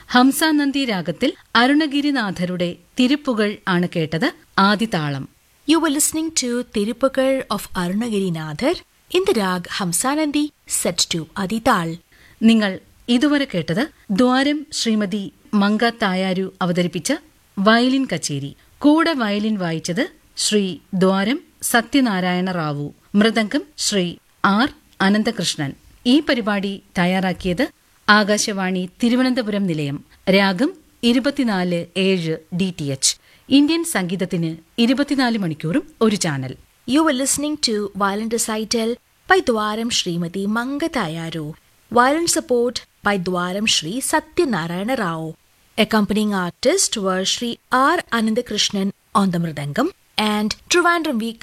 ഹംസാനന്ദി രാഗത്തിൽ അരുണഗിരിനാഥരുടെ തിരുപ്പുകൾ ആണ് കേട്ടത് ആദിതാളം You were listening to Tirupakar of Arunagiri Nadhar in the rag Hamsanandi set to Adital. നിങ്ങൾ ഇതുവരെ കേട്ടത് ദ്വാരം ശ്രീമതി മങ്ക തായാരു അവതരിപ്പിച്ച വയലിൻ കച്ചേരി കൂടെ വയലിൻ വായിച്ചത് ശ്രീ ദ്വാരം സത്യനാരായണ റാവു മൃദംഗം ശ്രീ ആർ അനന്തകൃഷ്ണൻ ഈ പരിപാടി തയ്യാറാക്കിയത് ആകാശവാണി തിരുവനന്തപുരം നിലയം രാഗം ഇരുപത്തിനാല് ഏഴ് ഡി ടി എച്ച് ഇന്ത്യൻ സംഗീതത്തിന് ഇരുപത്തിനാല് മണിക്കൂറും ഒരു channel You were listening to Violin Recital by Dwaram Srimati Mangatayaru. Violin support by Dwaram Shri Satyanarayana Rao. Accompanying artists were Shri R. Anandakrishnan on the Mridangam and Trivandrum V.